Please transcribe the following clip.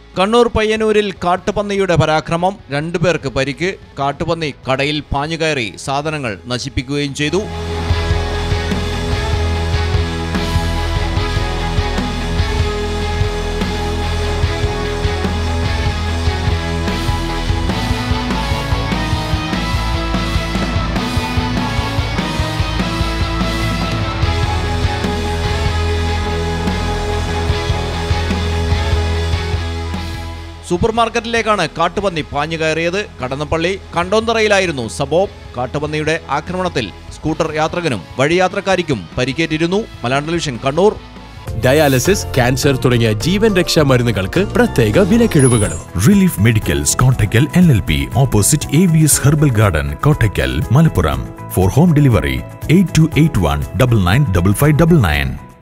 കണ്ണൂർ പയ്യന്നൂരിൽ കാട്ടുപന്നിയുടെ പരാക്രമം രണ്ടുപേർക്ക് പരിക്ക് കാട്ടുപന്നി കടയിൽ പാഞ്ഞുകയറി സാധനങ്ങൾ നശിപ്പിക്കുകയും ചെയ്തു സൂപ്പർ മാർക്കറ്റിലേക്കാണ് കാട്ടുപന്നി പാഞ്ഞു കയറിയത് കടന്നപ്പള്ളി കണ്ടോന്തറയിലായിരുന്നു സംഭവം കാട്ടുപന്നിയുടെ ആക്രമണത്തിൽ സ്കൂട്ടർ യാത്രികനും വഴിയാത്രക്കാരിക്കും പരിക്കേറ്റിരുന്നു Malayalam television Kannur dialysis cancer തുടങ്ങിയ ജീവൻ രക്ഷാ മരുന്നുകൾക്ക് പ്രത്യേക വിലക്കിഴിവുകളും relief medicals Kottakkal L L P opposite A V S herbal garden Kottakkal Malappuram for home delivery eight two eight one double nine double five double nine